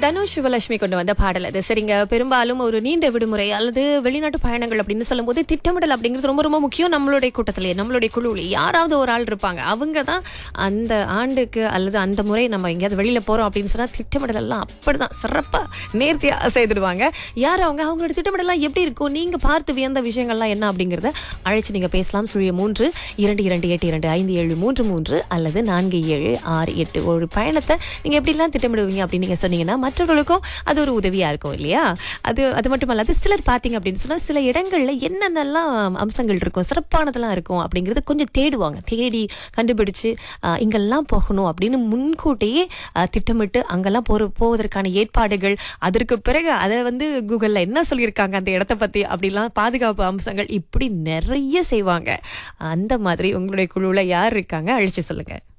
தனுஷ் சிவலட்சுமி கொண்டு வந்த பாடல் அது சரிங்க பெரும்பாலும் ஒரு நீண்ட விடுமுறை அல்லது வெளிநாட்டு பயணங்கள் அப்படின்னு சொல்லும்போது திட்டமிடல் அப்படிங்கிறது ரொம்ப ரொம்ப முக்கியம் நம்மளுடைய கூட்டத்திலேயே நம்மளுடைய குழுவிலே யாராவது ஒரு ஆள் இருப்பாங்க அவங்க தான் அந்த ஆண்டுக்கு அல்லது அந்த முறை நம்ம எங்கேயாவது வெளியில போறோம் அப்படின்னு சொன்னா திட்டமிடல் எல்லாம் அப்படிதான் சிறப்பா நேர்த்தியா செய்துடுவாங்க யார் அவங்க அவங்களோட திட்டமிடலாம் எப்படி இருக்கும் நீங்க பார்த்து வியந்த விஷயங்கள்லாம் என்ன அப்படிங்கறத அழைச்சு நீங்க பேசலாம் சுழிய மூன்று இரண்டு இரண்டு எட்டு இரண்டு ஐந்து ஏழு மூன்று மூன்று அல்லது நான்கு ஏழு ஆறு எட்டு ஒரு பயணத்தை நீங்க எப்படிலாம் திட்டமிடுவீங்க அப்படின்னு நீங்க சொன்னீங்கன்னா மற்றவர்களுக்கும் அது ஒரு உதவியா இருக்கும் இல்லையா அது அது மட்டும் அல்லாது சிலர் பார்த்தீங்க அப்படின்னு சொன்னா சில இடங்கள்ல என்னென்னலாம் அம்சங்கள் இருக்கும் சிறப்பானதெல்லாம் இருக்கும் அப்படிங்கறது கொஞ்சம் தேடுவாங்க தேடி கண்டுபிடிச்சு ஆஹ், இங்கெல்லாம் போகணும் அப்படின்னு முன்கூட்டியே ஆஹ், திட்டமிட்டு அங்கெல்லாம் போற போவதற்கான ஏற்பாடுகள் அதற்கு பிறகு அதை வந்து கூகுள்ல என்ன சொல்லியிருக்காங்க அந்த இடத்த பத்தி அப்படிலாம் பாதுகாப்பு அம்சங்கள் இப்படி நிறைய செய்வாங்க அந்த மாதிரி உங்களுடைய குழுவில் யார் இருக்காங்க அழிச்சு சொல்லுங்க